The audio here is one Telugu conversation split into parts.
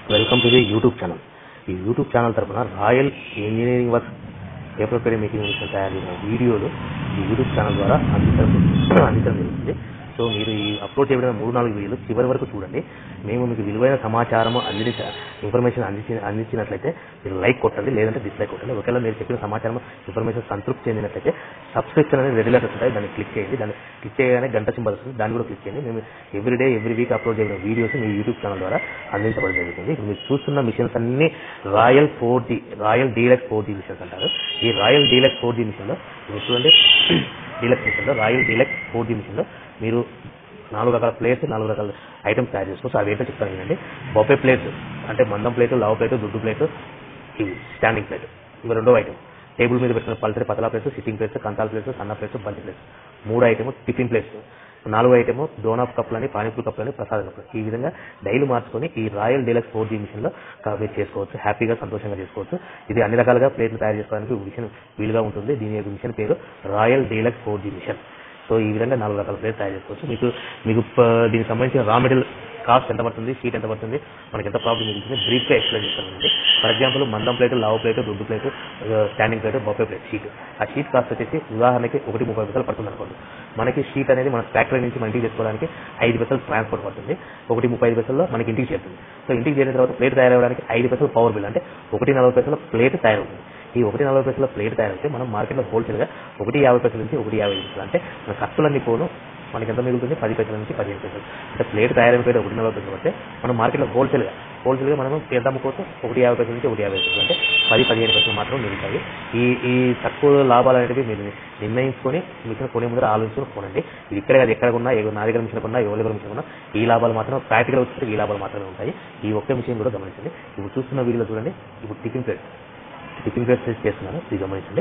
welcome to the YouTube channel ఈ యూట్యూబ్ ఛానల్ తరపున రాయల్ ఇంజనీరింగ్ వర్క్ పేపర్ పేరు మేకింగ్ మిషన్ తయారు చేసిన వీడియోలు ఈ యూట్యూబ్ ఛానల్ ద్వారా అందించడం అందించడం జరుగుతుంది సో మీరు ఈ అప్లోడ్ చేయబడిన మూడు నాలుగు వీడియోలు చివరి వరకు చూడండి మేము మీకు విలువైన సమాచారం అందించ ఇన్ఫర్మేషన్ అందించి అందించినట్లయితే మీరు లైక్ కొట్టండి లేదంటే డిస్లైక్ కొట్టండి ఒకవేళ మీరు చెప్పిన సమాచారం ఇన్ఫర్మేషన్ సంతృప్తి చెందినట్లయితే సబ్స్క్రిప్షన్ అనేది రెడ్ లెటర్స్ ఉంటాయి దాన్ని క్లిక్ చేయండి దాన్ని క్లిక్ చేయగానే గంట సింబల్ వస్తుంది దాన్ని కూడా క్లిక్ చేయండి మేము every day every week upload చేయడం వీడియోస్ మీ యూట్యూబ్ ఛానల్ ద్వారా అందించబడడం జరుగుతుంది ఇప్పుడు మీరు చూస్తున్న మిషన్స్ అన్ని Royal four G Royal Deluxe four G machines అంటారు ఈ రాయల్ డీలక్స్ ఫోర్ జీ మిషన్లో మీరు చూడండి డీలక్స్ మిషన్లో రాయల్ డీలక్స్ ఫోర్ జీ మిషన్లో మీరు నాలుగు రకాల ప్లేట్స్ నాలుగు రకాల ఐటమ్స్ తయారు చేసుకోవచ్చు అవి ఏంటో చెప్తాను ఏంటంటే బొఫే ప్లేట్స్ అంటే మందం ప్లేట్ లావు ప్లేట్ దుడ్డు ప్లేట్ ఇవి స్టాండింగ్ ప్లేట్ ఇవి రెండో ఐటమ్ టేబుల్ మీద పెట్టిన పల్సరి పతలా ప్లేట్స్ సిట్టింగ్ ప్లేట్స్ కంతాల ప్లేట్స్ సన్న ప్లేట్స్ బంతి ప్లేట్స్ మూడు ఐటమ్ టిఫిన్ ప్లేట్స్ నాలుగో ఐటమ్ డోనాప్ కప్పులని పానీపూరి కప్పులని ప్రసాద కప్పులు ఈ విధంగా డైలీ మార్చుకొని ఈ రాయల్ డీలక్స్ ఫోర్ జీ మిషన్లో మీరు చేసుకోవచ్చు హ్యాపీగా సంతోషంగా చేసుకోవచ్చు ఇది అన్ని రకాలుగా ప్లేట్లు తయారు చేసుకోవడానికి మిషన్ వీలుగా ఉంటుంది దీని యొక్క మిషన్ పేరు Royal Deluxe four G machine so ఈ విధంగా నాలుగు రకాల ప్లేట్ తయారు చేసుకోవచ్చు మీకు మీకు ప- దీనికి సంబంధించిన రా మెటీరియల్ కాస్ట్ ఎంత పడుతుంది షీట్ ఎంత పడుతుంది మనకి ఎంత ప్రాబ్లం మిగులుతుంది బ్రీఫ్గా ఎక్స్ప్లెయిన్ చేస్తానండి ఫర్ ఎగ్జాంపుల్ మందం ప్లేట్ లావు ప్లేట్ దుడ్డు plate standing plate buffet plate sheet ఆ షీట్ కాస్ట్ వచ్చేసి ఉదాహరణకి ఒకటి ముప్పై పైసలు పడుతుంది అనుకోండి మనకి షీట్ అనేది మన ఫ్యాక్టరీ నుంచి మన ఇంటికి తెచ్చుకోవడానికి ఐదు పైసలు ట్రాన్స్పోర్ట్ పడుతుంది ఒకటి ముప్పై ఐదు పైసల్లో మనకి ఇంటికి చేరుతుంది సో ఇంటికి చేరిన తర్వాత ప్లేట్ తయారవడానికి ఐదు పైసలు పవర్ బిల్ అంటే ఒకటి నలభై పైసల ప్లేట్ తయారవుతుంది ఈ ఒకటి నలభై పైసల ప్లేట్ తయారైతే మనం మార్కెట్లో హోల్సేల్గా ఒకటి యాభై పైసల నుంచి ఒకటి యాభై పైసలు అంటే మన ఖర్చులన్నీ పోను మనకి ఎంత మిగులుతుంది పది పైసల నుంచి పదిహేను పైసలు అంటే ప్లేట్ తయారైన ప్లేట్ ఒకటి నలభై పైసలు పడితే మనం మార్కెట్లో హోల్సేల్గా హోల్సేల్గా మనం ఎంత అమ్ముకోవచ్చు ఒకటి యాభై పైసల నుంచి ఒకటి యాభై పైసలు అంటే పది పదిహేను పైసలు మాత్రం మిగులుతాయి ఈ ఈ తక్కువ లాభాలు అనేవి మీరు నిర్ణయించుకొని మిషన్ కొనే ముందర ఆలోచించుకొని కొనండి ఇది ఇక్కడ కాదు ఎక్కడ ఉన్నా ఏ- నా దగ్గర మిషన్ కొన్నా ఎవరి దగ్గర మిషన్ కొన్నా ఈ లాభాలు మాత్రం ప్రాక్టికల్ వచ్చి ఈ లాభాలు మాత్రమే ఉంటాయి ఈ ఒక్క మిషన్ కూడా గమనించండి ఇప్పుడు చూస్తున్న వీడియోలో చూడండి ఇప్పుడు టిఫిన్ ప్లేట్ టిఫిన్ ప్లేట్స్ చేస్తున్నాను ఇది గమనించండి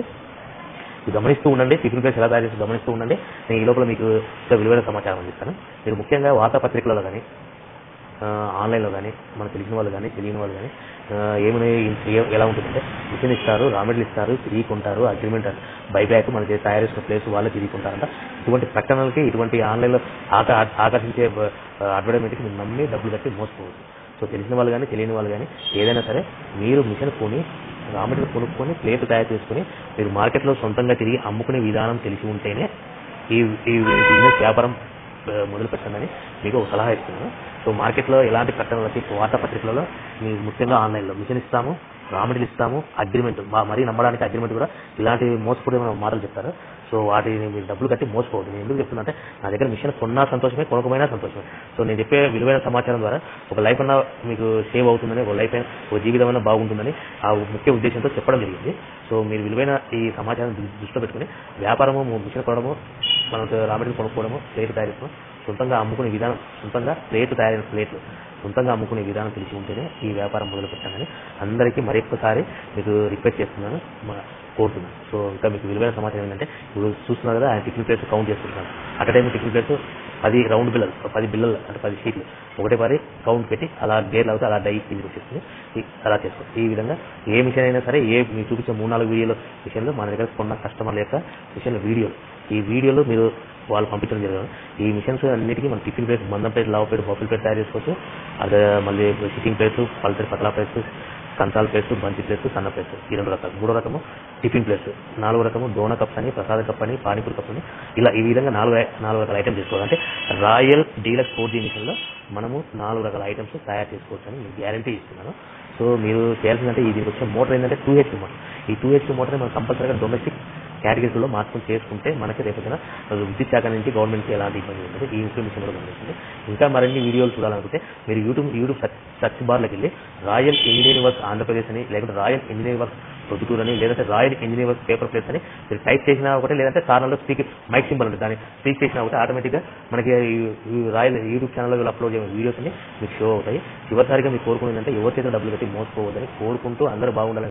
ఇది గమనిస్తూ ఉండండి టిఫిన్ ప్లేట్స్ ఎలా తయారు చేసి గమనిస్తూ ఉండండి నేను ఈ లోపల మీకు ఇంకా విలువైన సమాచారం అందిస్తాను మీరు ముఖ్యంగా వార్తాపత్రికలలో కానీ ఆన్లైన్లో కానీ మనకు తెలిసిన వాళ్ళు కానీ తెలియని వాళ్ళు కానీ ఏమని ఏ- ఎలా ఉంటుందంటే మిషన్ ఇస్తారు రామెడీలు ఇస్తారు తిరిగికుంటారు అగ్రిమెంట్ బైబ్యాక్ మనకి తయారు చేసిన ప్లేస్ వాళ్ళే తిరిగికుంటారంట ఇటువంటి ప్రకటనలకి ఇటువంటి ఆన్లైన్లో ఆక ఆకర్షించే అడ్వర్టైజ్మెంట్కి మీరు నమ్మి డబ్బులు కట్టి మోసపోవచ్చు సో తెలిసిన వాళ్ళు కానీ తెలియని వాళ్ళు కానీ ఏదైనా సరే మీరు మిషన్ కొని రా మెటీరియల్ కొనుక్కొని ప్లేట్ తయారు చేసుకొని మీరు మార్కెట్లో సొంతంగా తిరిగి అమ్ముకునే విధానం తెలిసి ఉంటేనే ఈ ఈ బిజినెస్ వ్యాపారం ఆ, మొదలు పెట్టండి మీకు ఒక సలహా ఇస్తున్నాను సో మార్కెట్లో ఎలాంటి ప్రకటనలకి వార్తాపత్రికలలో మీరు ముఖ్యంగా ఆన్లైన్లో మిషన్ ఇస్తాము రా మెటీరియల్ ఇస్తాము అగ్రిమెంట్ మరీ నమ్మడానికి అగ్రిమెంట్ కూడా ఇలాంటి మోసపూరితమైన మాటలు చెప్తారు సో వాటిని మీరు డబ్బులు కట్టి మోసపోవద్దు నేను ఎందుకు చెప్తున్నా అంటే నా దగ్గర మిషన్ కొన్నా సంతోషమే కొనకపోయినా సంతోషమే సో నేను చెప్పే విలువైన సమాచారం ద్వారా ఒక లైఫ్ అన్న మీకు సేవ్ అవుతుందని ఒక లైఫ్ అయినా ఒక జీవితం అయినా బాగుంటుందని ఆ ముఖ్య ఉద్దేశంతో చెప్పడం జరిగింది సో మీరు విలువైన ఈ సమాచారం దృ- దృష్టిలో పెట్టుకుని వ్యాపారము మిషన్ కొనడము మనం రా మెటీరియల్ కొనుక్కోవడము ప్లేట్ తయారు చేసుకోవడం సొంతంగా అమ్ముకునే విధానం సొంతంగా ప్లేట్ తయారైన ప్లేట్లు సొంతంగా అమ్ముకునే విధానం తెలిసి ఉంటేనే ఈ వ్యాపారం మొదలు పెట్టాలని అందరికీ మరొకసారి మీకు రిక్వెస్ట్ చేస్తున్నాను మ- కోరుతున్నాను సో ఇంకా మీకు విలువైన సమాచారం ఏంటంటే ఇప్పుడు చూస్తున్నారు కదా ఆయన టిఫిన్ ప్లేట్స్ కౌంట్ చేసుకుంటున్నాను అట్ టైం టిఫిన్ ప్లేట్స్ పది రౌండ్ బిల్లలు పది బిల్లలు అంటే పది షీట్లు ఒకటే పరి కౌంట్ పెట్టి అలా గేర్లు అవుతే అలా డై కిందికి వచ్చేస్తుంది ఈ- అలా చేసుకో ఈ విధంగా ఏ మిషన్ అయినా సరే ఏ మీరు చూపించే మూడు నాలుగు వీడియోలు మిషన్లు మన దగ్గర కొన్న కస్టమర్ల యొక్క మిషన్ల వీడియోలు ఈ వీడియోలు మీరు వాళ్ళు పంపించడం జరిగింది ఈ మిషన్స్ అన్నిటికీ మన టిఫిన్ ప్లేట్ మందం ప్లేట్ లావ్ ప్లేట్ బఫిల్ ప్లేట్ తయారు చేసుకోవచ్చు అదే మళ్ళీ సిట్టింగ్ ప్లేట్స్ పల్సర్ పతలా ప్లేట్స్ కంచాల ప్లేట్స్ బంచి ప్లేట్స్ సన్న ప్లేట్స్ ఈ రెండు రకాలు మూడో రకము టిఫిన్ ప్లేట్స్ నాలుగో రకము డోనా కప్స్ అని ప్రసాద కప్ అని పానీపూరి కప్ అని ఇలా ఈ విధంగా నాలుగు ఐ- నాలుగు రకాల ఐటమ్స్ చేసుకోవాలి అంటే రాయల్ డీలక్స్ ఫోర్ జీ మిషన్లో మనము నాలుగు రకాల ఐటమ్స్ తయారు చేసుకోవచ్చు అని మీకు గ్యారంటీ ఇస్తున్నాను సో మీరు చేయాల్సిందంటే ఇది వచ్చే మోటార్ ఏంటంటే టూ హెచ్ మోటార్ ఈ టూ హెచ్ మోటార్ మనం కంపల్సరీగా డొమెస్టిక్ కేటగిరీలో మార్చుకొని చేసుకుంటే మనకి రేపొద్దున విద్యుత్ శాఖ నుంచి గవర్నమెంట్కి ఎలాంటి ఇబ్బంది ఉంటుంది ఈ ఇన్ఫర్మేషన్ కూడా గమనించండి ఇంకా మరిన్ని వీడియోలు చూడాలనుకుంటే మీరు యూట్యూబ్ యూట్యూబ్ సర్చ్ సర్చ్ బార్లోకి వెళ్ళి రాయల్ ఇంజనీరింగ్ వర్క్స్ ఆంధ్రప్రదేశ్ అని లేకుంటే రాయల్ ఇంజనీరింగ్ వర్క్స్ ప్రొద్దుటూరు అని లేదంటే Royal Engineering Works paper plates అని మీరు టైప్ చేసినా ఒకటి లేదంటే కారణంలో స్పీక్ మైక్ సింబల్ ఉంటుంది దాన్ని స్పీక్ చేసినా ఒకటి ఆటోమేటిక్గా మనకి ఈ- ఈ రాయల్ యూట్యూబ్ ఛానల్లో అప్లోడ్ చేసిన వీడియోస్ అన్ని మీకు షో అవుతాయి చివరిసారిగా మీకు కోరుకునేదంటే ఎవరి చేత డబ్బులు కట్టి మోసపోవద్దని కోరుకుంటూ అందరూ బాగుండాలని